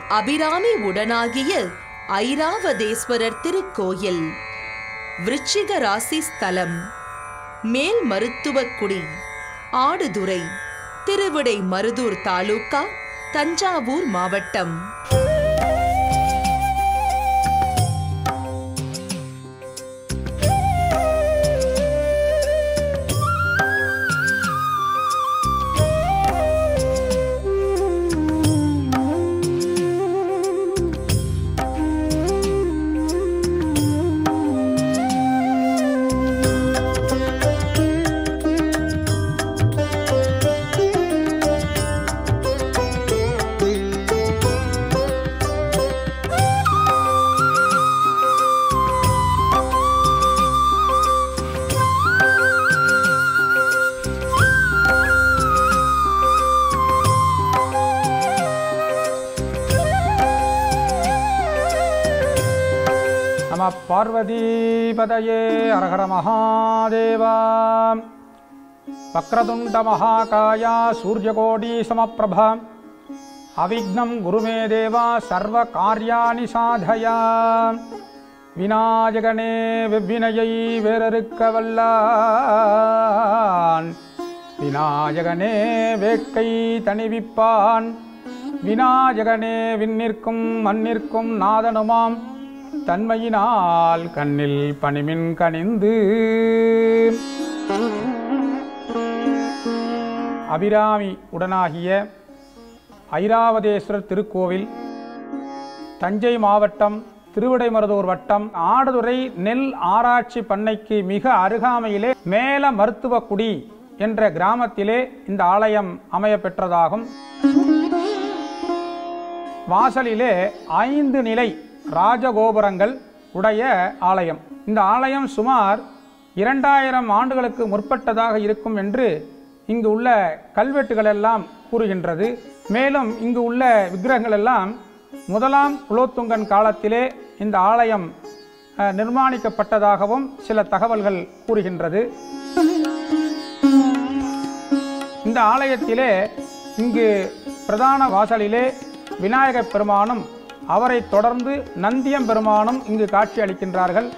அபிராமி உடனாகிய ஐராவதேஸ்வரர் திருக்கோயில் விருச்சிக ராசி ஸ்தலம் மேல் மருத்துவக்குடி ஆடுதுறை திருவிடை மருதூர் தாலுகா தஞ்சாவூர் மாவட்டம் நம பார்வதீபதயே அரஹர மகாதேவா வக்ரதுண்ட மகாகாயா சூரியகோடி சமப்பிரபா அவிக்னம் குருமே தேவா சர்வ காரியாணி சாதயா விநாயகனே வெவ்வினையை வேறறுக்க வல்லான் விநாயகனே வேட்கை தணிவிப்பான் விநாயகனே விண்ணிற்கும் மண்ணிற்கும் நாதனுமாம் தன்மையினால் கண்ணில் பனிமின் கனிந்து அபிராமி உடனாகிய ஐராவதேஸ்வரர் திருக்கோவில் தஞ்சை மாவட்டம் திருவிடைமருதூர் வட்டம் ஆடுதுறை நெல் ஆராய்ச்சி பண்ணைக்கு மிக அருகாமையிலே மேல மருத்துவக்குடி என்ற கிராமத்திலே இந்த ஆலயம் அமைய பெற்றதாகும் வாசலிலே ஐந்து நிலை ராஜகோபுரங்கள் உடைய ஆலயம் இந்த ஆலயம் சுமார் இரண்டாயிரம் ஆண்டுகளுக்கு முற்பட்டதாக இருக்கும் என்று இங்கு உள்ள கல்வெட்டுகள் எல்லாம் கூறுகின்றது மேலும் இங்கு உள்ள விக்கிரகங்கள் எல்லாம் முதலாம் குலோத்துங்கன் காலத்திலே இந்த ஆலயம் அஹ், நிர்மாணிக்கப்பட்டதாகவும் சில தகவல்கள் கூறுகின்றது இந்த ஆலயத்திலே இங்கு பிரதான வாசலிலே விநாயகப் பெருமானும் அவரை தொடர்ந்து நந்தியம் பெருமானும் இங்கு காட்சி அளிக்கின்றார்கள்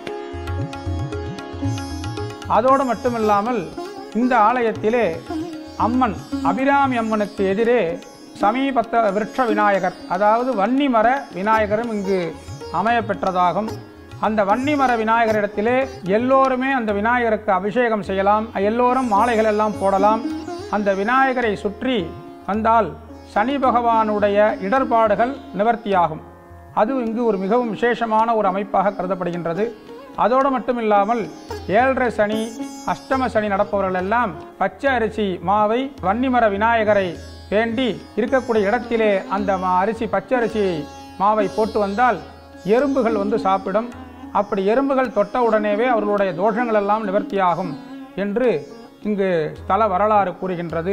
அதோடு மட்டுமில்லாமல் இந்த ஆலயத்திலே அம்மன் அபிராமி அம்மனுக்கு எதிரே சமீபத்த விருட்ச விநாயகர் அதாவது வன்னிமர விநாயகரும் இங்கு அமைய பெற்றதாகும் அந்த வன்னிமர விநாயகரிடத்திலே எல்லோருமே அந்த விநாயகருக்கு அபிஷேகம் செய்யலாம் எல்லோரும் மாலைகள் எல்லாம் போடலாம் அந்த விநாயகரை சுற்றி வந்தால் சனி பகவானுடைய இடர்பாடுகள் நிவர்த்தியாகும் அது இங்கு ஒரு மிகவும் விசேஷமான ஒரு அமைப்பாக கருதப்படுகின்றது அதோடு மட்டும் இல்லாமல் ஏழரை சனி அஷ்டம சனி நடப்பவர்கள் எல்லாம் பச்சை அரிசி மாவை வன்னிமர விநாயகரை வேண்டி இருக்கக்கூடிய இடத்திலே அந்த மா- அரிசி பச்சை அரிசி மாவை போட்டு வந்தால் எறும்புகள் வந்து சாப்பிடும் அப்படி எறும்புகள் தொட்ட உடனேவே அவர்களுடைய தோஷங்கள் எல்லாம் நிவர்த்தியாகும் என்று இங்கு ஸ்தல வரலாறு கூறுகின்றது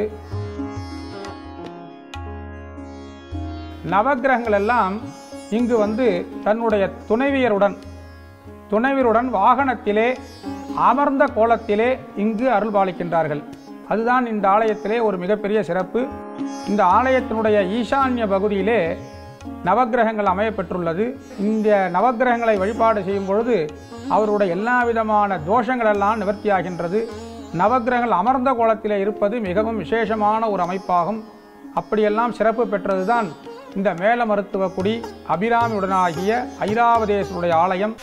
நவக்கிரகங்கள் எல்லாம் இங்கு வந்து தன்னுடைய துணைவியருடன் துணைவியருடன் வாகனத்திலே அமர்ந்த கோலத்திலே இங்கு அருள்பாலிக்கின்றார்கள் அதுதான் இந்த ஆலயத்திலே ஒரு மிகப்பெரிய சிறப்பு இந்த ஆலயத்தினுடைய ஈசான்ய பகுதியிலே நவக்கிரகங்கள் அமையப்பெற்றுள்ளது இந்த நவக்கிரகங்களை வழிபாடு செய்யும் பொழுது அவருடைய எல்லா விதமான தோஷங்கள் எல்லாம் நிவர்த்தியாகின்றது நவக்கிரகங்கள் அமர்ந்த கோலத்திலே இருப்பது மிகவும் விசேஷமான ஒரு அமைப்பாகும் அப்படியெல்லாம் சிறப்பு பெற்றதுதான் இந்த மேல மருத்துவ குடி அபிராமியுடனாகிய ஐராவதேசனுடைய ஆலயம்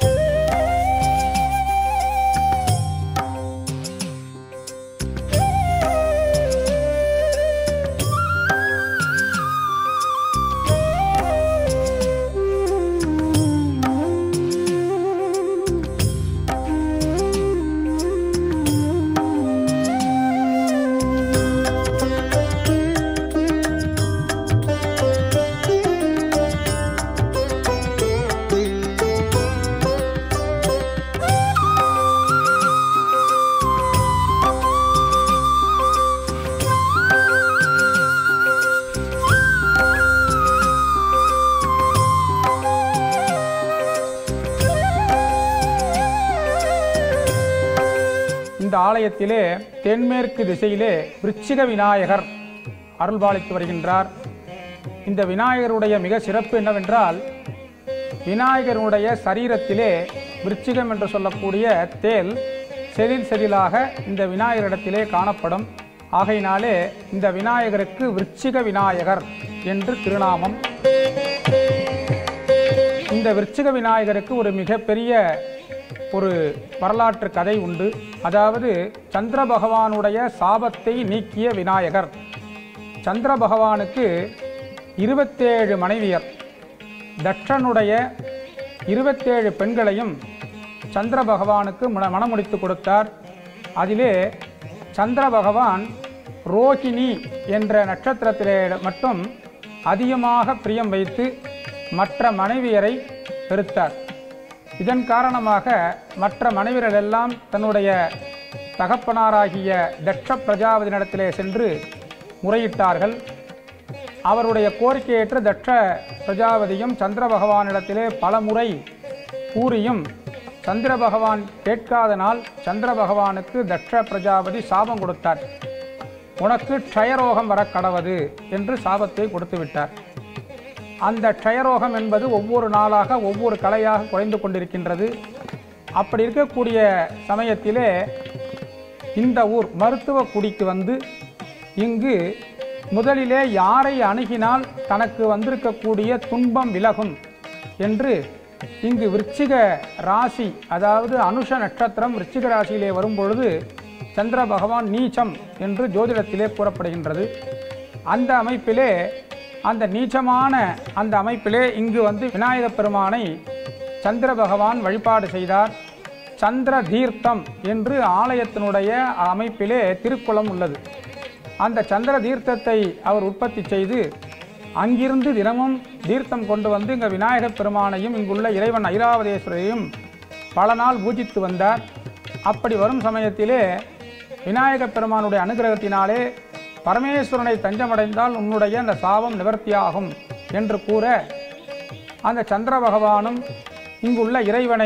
இந்த ஆலயத்திலே தென்மேற்கு திசையிலே விருச்சிக விநாயகர் அருள்பாலித்து வருகின்றார் இந்த விநாயகருடைய மிக சிறப்பு என்னவென்றால் விநாயகருடைய சரீரத்திலே விருச்சிகம் என்று சொல்லக்கூடிய தேல் செதில் செதிலாக இந்த விநாயகரிடத்திலே காணப்படும் ஆகையினாலே இந்த விநாயகருக்கு விருச்சிக விநாயகர் என்று திருநாமம் இந்த விருச்சிக விநாயகருக்கு ஒரு மிகப்பெரிய ஒரு வரலாற்று கதை உண்டு அதாவது சந்திர பகவானுடைய சாபத்தை நீக்கிய விநாயகர் சந்திர பகவானுக்கு இருபத்தேழு மனைவியர் தட்சனுடைய இருபத்தேழு பெண்களையும் சந்திர பகவானுக்கு மன மணமுடித்து கொடுத்தார் அதிலே சந்திர பகவான் ரோகிணி என்ற நட்சத்திரத்திலே மட்டும் அதிகமாக பிரியம் வைத்து மற்ற மனைவியரை வெறுத்தார் இதன் காரணமாக மற்ற மனைவியர்கள் எல்லாம் தன்னுடைய தகப்பனாராகிய தட்ச பிரஜாபதியினிடத்திலே சென்று முறையிட்டார்கள் அவருடைய கோரிக்கையேற்று தட்ச பிரஜாபதியும் சந்திர பகவானிடத்திலே பல முறை கூறியும் சந்திர பகவான் கேட்காதனால் சந்திர பகவானுக்கு தட்ச பிரஜாபதி சாபம் கொடுத்தார் உனக்கு க்ஷயரோகம் வர கடவது என்று சாபத்தை கொடுத்து விட்டார் அந்த க்ஷயரோகம் என்பது ஒவ்வொரு நாளாக ஒவ்வொரு கலையாக குறைந்து கொண்டிருக்கின்றது அப்படி இருக்கக்கூடிய சமயத்திலே இந்த ஊர் மருத்துவ குடிக்கு வந்து இங்கு முதலிலே யாரை அணுகினால் தனக்கு வந்திருக்கக்கூடிய துன்பம் விலகும் என்று இங்கு விருச்சிக ராசி அதாவது அனுஷ நட்சத்திரம் விருச்சிக ராசியிலே வரும்பொழுது சந்திர பகவான் நீச்சம் என்று ஜோதிடத்திலே கூறப்படுகின்றது அந்த அமைப்பிலே அந்த நீச்சமான அந்த அமைப்பிலே இங்கு வந்து விநாயகப் பெருமானை சந்திர பகவான் வழிபாடு செய்தார் சந்திர தீர்த்தம் என்று ஆலயத்தினுடைய அமைப்பிலே திருக்குளம் உள்ளது அந்த சந்திர தீர்த்தத்தை அவர் உற்பத்தி செய்து அங்கிருந்து தினமும் தீர்த்தம் கொண்டு வந்து இங்கே விநாயகப் பெருமானையும் இங்குள்ள இறைவன் ஐராவதேஸ்வரையும் பல நாள் பூஜித்து வந்தார் அப்படி வரும் சமயத்திலே விநாயகப் பெருமானுடைய அனுகிரகத்தினாலே பரமேஸ்வரனை தஞ்சமடைந்தால் உன்னுடைய அந்த சாபம் நிவர்த்தியாகும் என்று கூற அந்த சந்திர பகவானும் இங்குள்ள இறைவனை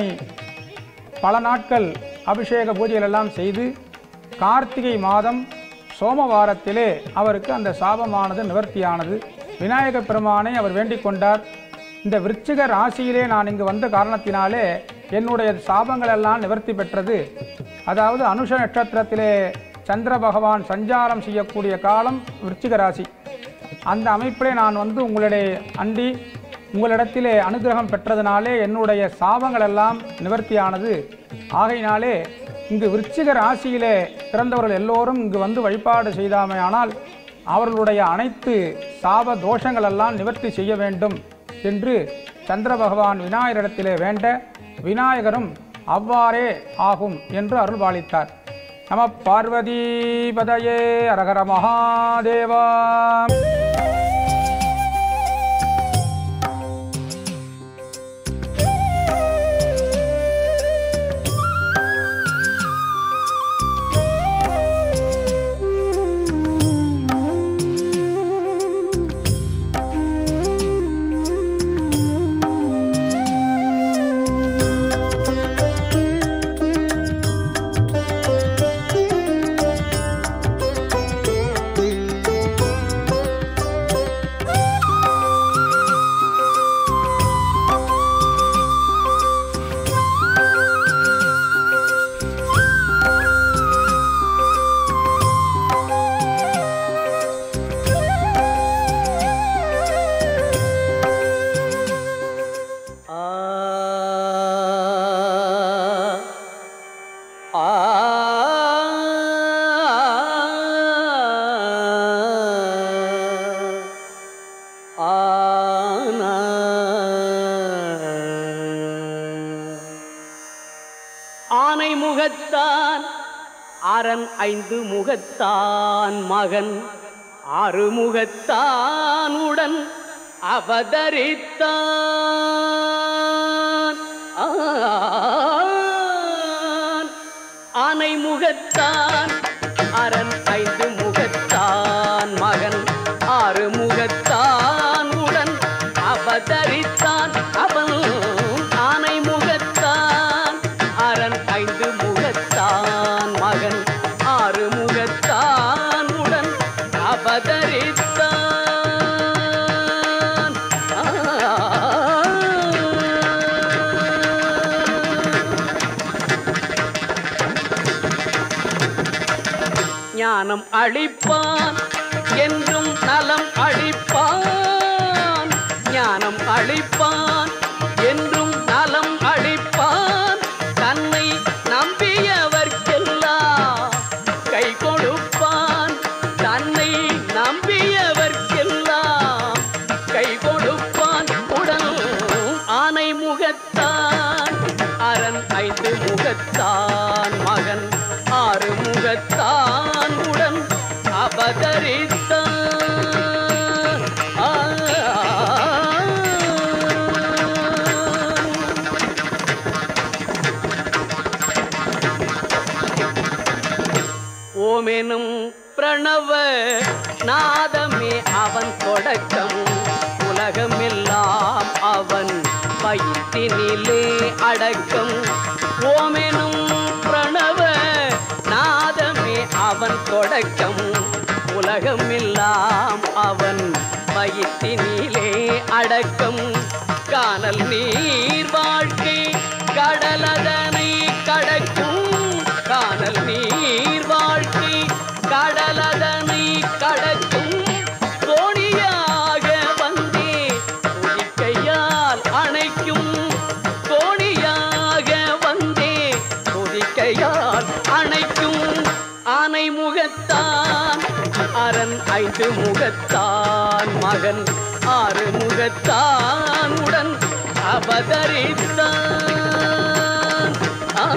பல நாட்கள் அபிஷேக பூஜைகள் எல்லாம் செய்து கார்த்திகை மாதம் சோமவாரத்திலே அவருக்கு அந்த சாபமானது நிவர்த்தியானது விநாயக பெருமானை அவர் வேண்டிக் கொண்டார் இந்த விருச்சிக ராசியிலே நான் இங்கு வந்த காரணத்தினாலே என்னுடைய சாபங்கள் எல்லாம் நிவர்த்தி பெற்றது அதாவது அனுஷ நட்சத்திரத்திலே சந்திர பகவான் சஞ்சாரம் செய்யக்கூடிய காலம் விருச்சிக ராசி அந்த அமைப்பிலே நான் வந்து உங்களிடையே அண்டி உங்களிடத்திலே அனுகிரகம் பெற்றதினாலே என்னுடைய சாபங்கள் எல்லாம் நிவர்த்தியானது ஆகையினாலே இங்கு விருச்சிக ராசியிலே பிறந்தவர்கள் எல்லோரும் இங்கு வந்து வழிபாடு செய்தாமையானால் அவர்களுடைய அனைத்து சாப தோஷங்கள் எல்லாம் நிவர்த்தி செய்ய வேண்டும் என்று சந்திர பகவான் விநாயகரிடத்திலே வேண்ட விநாயகரும் அவ்வாறே ஆகும் என்று அருள்பாலித்தார் நம பார்வதி பதயே அரகர மகாதேவா ஆ ஆ ஆனா ஆனை முகத்தான் அரண் ஐந்து முகத்தான் மகன் ஆறு முகத்தான் உடன் அவதரித்தான் ஆன். ஆனை முகத்தான் அரண் ஐந்து முகத்தான் மகன் ஆறு முகத்தான் உடன் அவதரித்தான் அவன் ஆனை முகத்தான் அரண் ஐந்து முகத்தான் மகன் ஆறு முகத்தான் உடன் அவதரித்தான் ஞானம் அளிப்பான் என்றும் நலம் அளிப்பான் ஞானம் அளிப்பான் என்றும் நலம் அளிப்பான் தன்னை நம்பியவர்க்கெல்லாம் கை கொடுப்பான் தன்னை நம்பியவர்க்கெல்லாம் கை கொடுப்பான் உடல் ஆனை முகத்தான் அரண் ஐந்து முகத்தான் மகன் ஆறு முகத்தான் உடன் அவதரித்தான் ஆ. ஓமெனும் பிரணவ நாதமே அவன் தொடக்கம் உலகமெல்லாம் அவன் பயிற்றினிலே அடக்கம் ஓமெனும் பிரணவ நாதமே அவன் தொடக்கம் உலகமெல்லாம் அவன் பயிற்றினிலே அடக்கம் காணல் நீர் வாழ்க்கை கடலதனை கடக்கும் காணல் நீர் வாழ்க்கை கடலதனை கடக்கும் கோணியாக வந்தே துதிக்கையால் அணைக்கும் கோணியாக வந்தே துதிக்கையால் அணைக்கும் ஆனை முகத்தான் அரண் ஐந்து முகத்தான் மகன் ஆறு முகத்தான் உடன் அவதரித்தான் ஆ.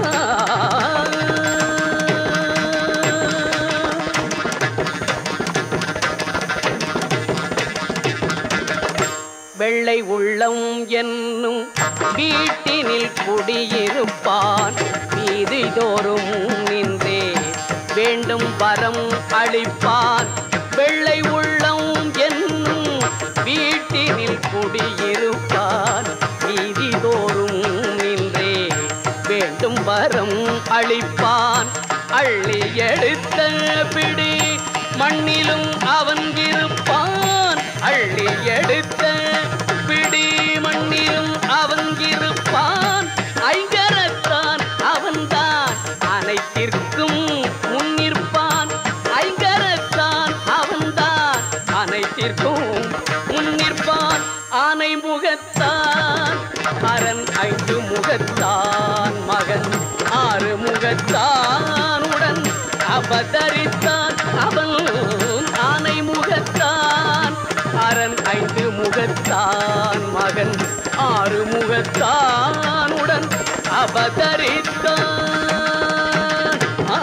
வெள்ளை உள்ளம் என்னும் வீட்டினில் குடியிருப்பான் வீதி தோறும் நின்றே வேண்டும் வரம் அளிப்பான் வெள்ளை உள்ளம் என்னும் வீட்டினில் குடியிருப்பான் வீதி தோறும் நின்றே வேண்டும் வரம் அளிப்பான் அள்ளி எடுத்த பிடி மண்ணிலும் அவன் இருப்பான் அள்ளி எடுத்த பிடி மண்ணிலும் அவன் இருப்பான் ஐங்கரத்தான் அவன்தான் அனைத்திற்கும் முன்னிற்பான் ஐங்கரத்தான் அவன்தான் அனைத்திற்கும் முன்னிற்பான் ஆனை முகத்தான் அரண் ஐந்து முகத்தான் மகன் ஆறு முகத்தான் உடன் அவதரித்தான் அவன் ஆனை முகத்தான் அரண் ஐந்து முகத்தான் மகன் ஆறு முகத்தான் உடன் அவதரித்தான் ஆ.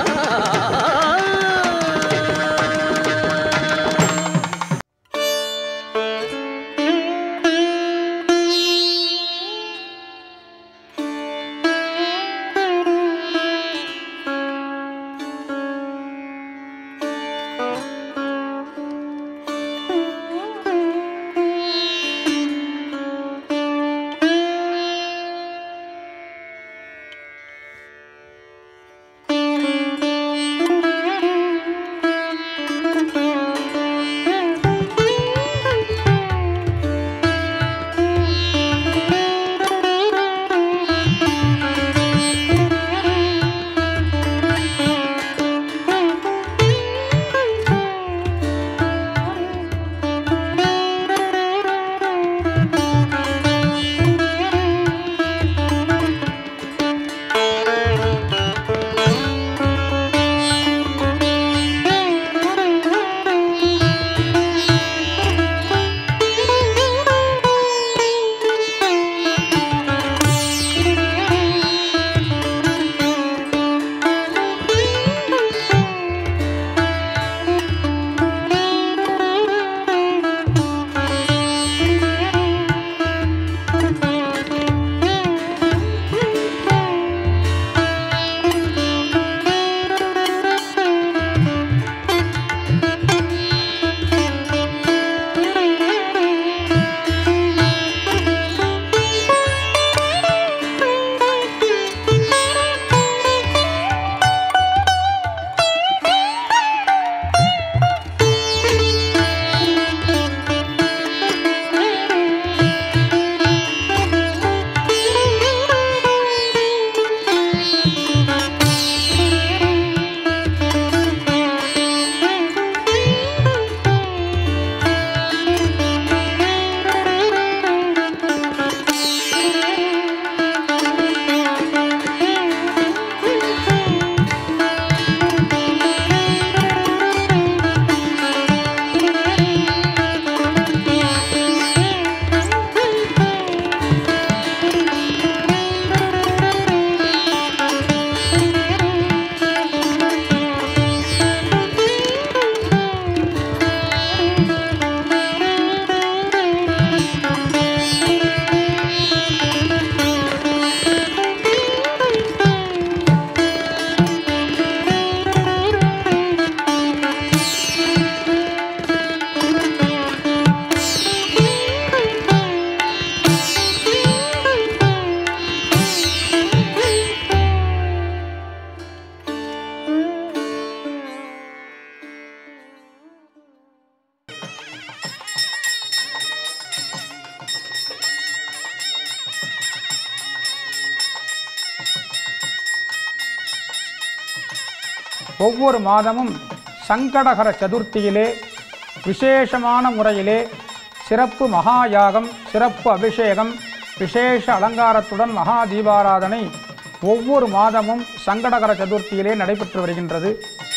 ஒவ்வொரு மாதமும் சங்கடகர சதுர்த்தியிலே விசேஷமான முறையிலே சிறப்பு மகா யாகம் சிறப்பு அபிஷேகம் விசேஷ அலங்காரத்துடன் மகா தீபாராதனை ஒவ்வொரு மாதமும் சங்கடகர சதுர்த்தியிலே நடைபெற்று வருகின்றது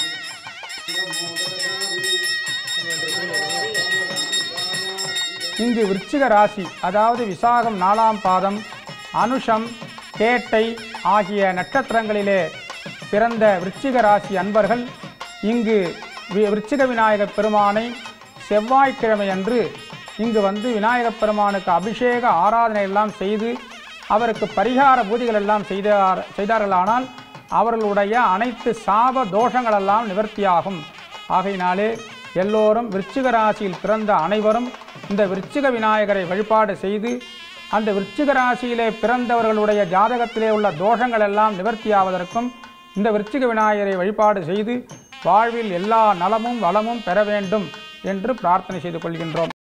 இங்கு விருச்சிக ராசி அதாவது விசாகம் நாலாம் பாதம் அனுஷம் கேட்டை ஆகிய நட்சத்திரங்களிலே பிறந்த விருச்சிக ராசி அன்பர்கள் இங்கு வி- விருச்சிக விநாயகப் பெருமானை செவ்வாய்க்கிழமை அன்று இங்கு வந்து விநாயகப் பெருமானுக்கு அபிஷேக ஆராதனை எல்லாம் செய்து அவருக்கு பரிகார பூஜைகள் எல்லாம் செய்தார் செய்தார்களானால் அவர்களுடைய அனைத்து சாப தோஷங்களெல்லாம் நிவர்த்தியாகும் ஆகையினாலே எல்லோரும் விருச்சிக ராசியில் பிறந்த அனைவரும் இந்த விருச்சிக விநாயகரை வழிபாடு செய்து அந்த விருச்சிக ராசியிலே பிறந்தவர்களுடைய ஜாதகத்திலே உள்ள தோஷங்கள் எல்லாம் நிவர்த்தியாவதற்கும் இந்த விருச்சிக விநாயகரை வழிபாடு செய்து வாழ்வில் எல்லா நலமும் வளமும் பெற வேண்டும் என்று பிரார்த்தனை செய்து கொள்கின்றோம்